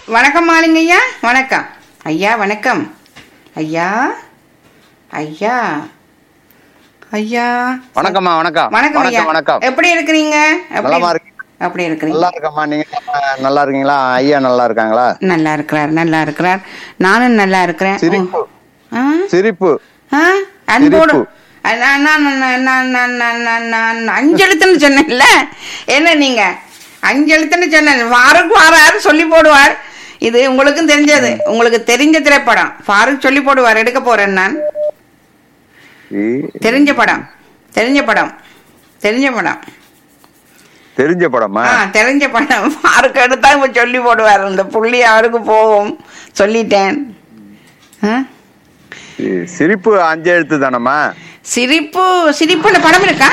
வணக்கம் மாலிங்க ஐயா வணக்கம் ஐயா வணக்கம் ஐயா ஐயா ஐயா வணக்கம்மா வணக்கம் வணக்கம் ஐயா வணக்கம் எப்படி இருக்கிறீங்க எப்படி நலமா இருக்கு. எப்படி இருக்கிறீங்க நல்லா இருக்கம்மா நீங்க அஹ், நல்லா இருக்கீங்களா ஐயா நல்லா இருக்காங்களா நல்லா இருக்கிறார் நல்லா இருக்கிறார் நானும் நல்லா இருக்கிறேன் சிரிப்பு ஆ? சிரிப்பு ஆ? அன்போடு சிரிப்பு. அ, நான் நான் நான் நான் நான் நான் நான் நான் அஞ்சு எழுத்துன்னு சொன்னேன்ல என்ன நீங்க அஞ்சு எழுத்துன்னு சொன்னேன் ஃபாரூக் வாரார் சொல்லி போடுவார் இது உங்களுக்கும் தெரிஞ்சது உங்களுக்கு தெரிஞ்ச திரைப்படம் ஃபாரூக் சொல்லி போடுவார் எடுக்க போறேன் நான் இ- தெரிஞ்ச படம் தெரிஞ்ச படம் தெரிஞ்ச படம் தெரிஞ்ச படமா ஆ தெரிஞ்ச படம் ஃபாரூக் எடுத்தா இப்ப சொல்லி போடுவார் இந்த புள்ளி அவருக்கு போகும் சொல்லிட்டேன் ஆ? சி- சிரிப்பு அஞ்சு எழுத்து தானம்மா சிரிப்பு சிரிப்புன்னு படம் இருக்கா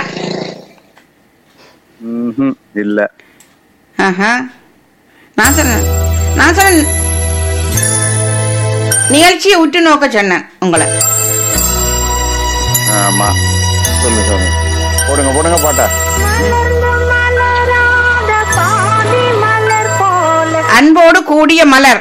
ம்ஹும், இல்ல ஆஹா நான் சொன்னேன் நான் சொன்னேன் நிகழ்ச்சியை உற்று நோக்க சொன்னேன் உங்களை ஆமா சொல்லு சொல்லு போடுங்க போடுங்க பாட்டா அன்போடு கூடிய மலர்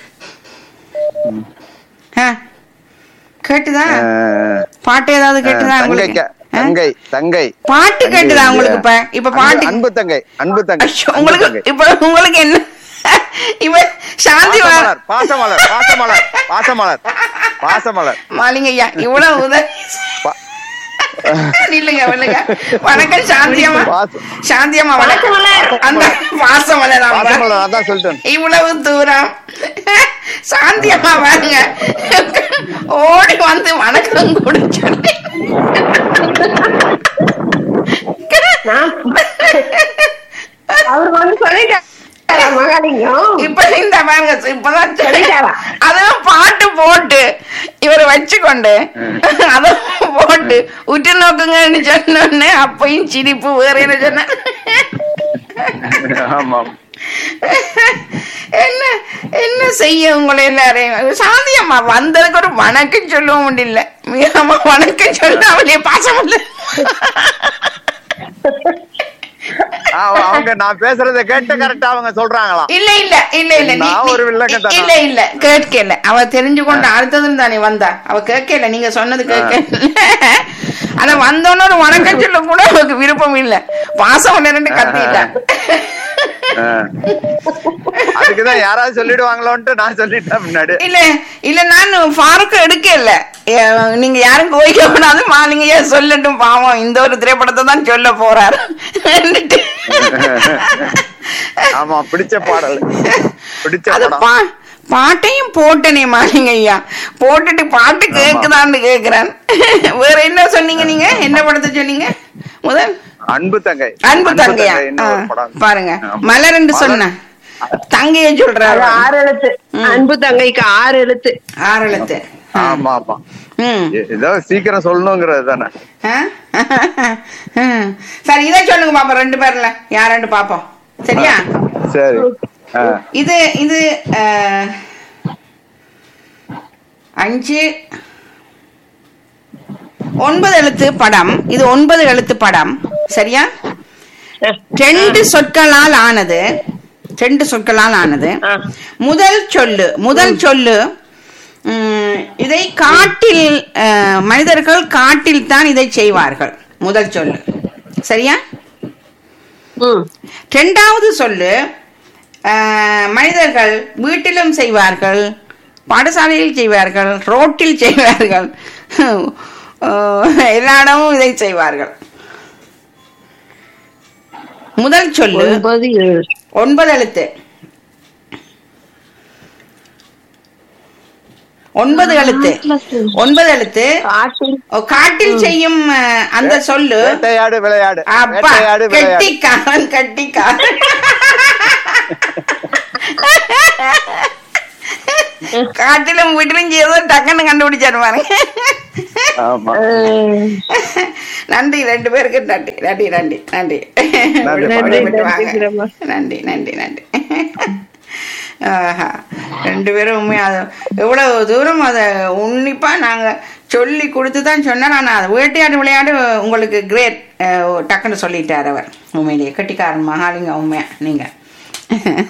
ஆ, கேட்டுதா அஹ், பாட்டு ஏதாவது கேட்டுதா தங்கை உங்களுக்கு க- ஆ? தங்கை தங்கை பாட்டு தங்கை கேட்டுதா இல்லையா? உங்களுக்கு இப்ப இப்ப அன்பு- பாட்டு அன்பு தங்கை அன்பு தங்கை ஐயோ, அன்பு உங்களுக்கு தங்கை. இப்ப உங்களுக்கு என்ன இப்ப சாந்தி வா- பாசமலர் பாசமலர் பாசமலர் பாசமலர் பாசமலர் மாலிங்க ஐயா இவ்வளவு உதவி பா- இல்லைங்க இல்லைங்க வணக்கம் சாந்தியம்மா பாச- சாந்தியம்மா வணக்கம் அந்த பாசம் பாசமலர் அதான் சொல்லிட்டேன் இவ்வளவு தூரம் சாந்தியம்மா வாங்க ஓடி வந்து வணக்கம் கூட சொல்லி அவர் வந்து சொல்லிட்டாரா மகாலிங்கம் இப்ப இந்த பாருங்க இப்பதான் சொல்லி- சொல்லிட்டாரா? அதுவும் பாட்டு போட்டு இவரை வச்சுக்கொண்டு அதுவும் போட்டு உற்று நோக்குங்கன்னு சொன்னோடனே அப்பயும் சிரிப்பு வேற என்ன சொன்ன ஆமாம் என்ன என்ன செய்ய உங்களை எல்லாரையும் சாந்தியம்மா வந்ததுக்கு ஒரு வணக்கம் சொல்லவும் முடியல மிகமா வணக்கம் சொல்ல அவளையே பாசம் இல்ல ஆ, அவங்க நான் பேசுறத கேட்டு கரெக்டா அவங்க சொல்றாங்களாம் இல்ல இல்ல இல்ல இல்ல நீ- நான் நீ- ஒரு வில்லங்கத்தானா? இல்ல இல்ல கேட்கல அவ தெரிஞ்சு கொண்டு அடுத்ததுன்னு தானே வந்தா அவ கேட்கல நீங்க சொன்னது கேட்கல ஆனா வந்தோன்னு ஒரு வணக்கம் சொல்ல கூட அவளுக்கு விருப்பம் இல்ல பாசம் ஒண்ணு ரெண்டு கத்திட்டா ஆ. அதுக்குதான் யாராவது சொல்லிடுவாங்களோன்ட்டு நான் சொல்லிட்டேன் முன்னாடி இல்ல இல்ல நான் ஃபாருக்கு எடுக்கல ஏ, நீங்க யாரும் கோயிக்க கூடாது மாலிங்க ஏன் சொல்லட்டும் பாவம் இந்த ஒரு திரைப்படத்தை தான் சொல்ல போறாரு ஆமா பிடிச்ச பாடல் பிடிச்ச அது படம் பா பாட்டையும் போட்டனே மாலிங்க ஐயா போட்டுட்டு பாட்டு கேக்குதான்னு கேக்குறேன் வேற என்ன சொன்னீங்க நீங்க என்ன படத்தை சொன்னீங்க முதல் அன்பு தங்கை அன்பு தங்கையா இன்னும் ஒரு ஆ, படம். பாருங்க ஆமா. மலர்ன்னு மலர். சொன்ன தங்கைய அது சொல்றாரு ஆறு எழுத்து அன்பு தங்கைக்கு ஆறு எழுத்து ஆறு எழுத்து ஆமா ஆமா ம் ஏ- ஏதோ சீக்கிரம் சொல்லணுங்கிறது தானே ஆ? சரி இதை சொல்லுங்க பாப்போம் ரெண்டு பேர்ல யாருன்னு பாப்போம் சரியா சரி ஆ. இது இது அஹ், அஞ்சு ஒன்பது எழுத்து படம் இது ஒன்பது எழுத்து படம் சரியா ரெண்டு சொற்களால் ஆனது ரெண்டு சொற்களால் ஆனது ஆ. முதல் சொல்லு முதல் சொல்லு உம், இதை காட்டில் அஹ், மனிதர்கள் காட்டில் தான் இதை செய்வார்கள் முதல் சொல்லு சரியா ம் ரெண்டாவது சொல்லு அஹ், மனிதர்கள் வீட்டிலும் செய்வார்கள் பாடசாலையில் செய்வார்கள் ரோட்டில் செய்வார்கள் அஹ், எல்லா இடமும் இதை செய்வார்கள் முதல் சொல்லு ஒன்பது ஏழு ஒன்பது எழுத்து ஒன்பது எழுத்து ஒன்பது எழுத்து காட்டில் ஓ, காட்டில் செய்யும் அஹ், அந்த சொல்லு வேட்டையாடு விளையாடு அப்பா வேட்டையாடு விளையாடு கெட்டிக்காரன் கெட்டிக்காரன் காட்டிலும் வீட்டிலும் ஏதோ டக்குன்னு கண்டுபிடிச்சாரு பாருங்க ஆமா அஹ், நன்றி ரெண்டு பேருக்கு நன்றி நன்றி நன்றி நன்றி நன்றி, விட்டு விட்டு நன்றி, வாங்க. பிரம்மா. நன்றி நன்றி நன்றி ஆஹா. ரெண்டு பேரும் உண்மையா அது எவ்வளவு தூரம் அதை உன்னிப்பா நாங்க சொல்லி கொடுத்து தான் சொன்னேன் ஆனா அது வேட்டையாடு விளையாடு உங்களுக்கு கிரேட் டக்குன்னு சொல்லிட்டார் அவர் உண்மையிலேயே கட்டிக்காரன் மகாலிங்க உண்மையா நீங்க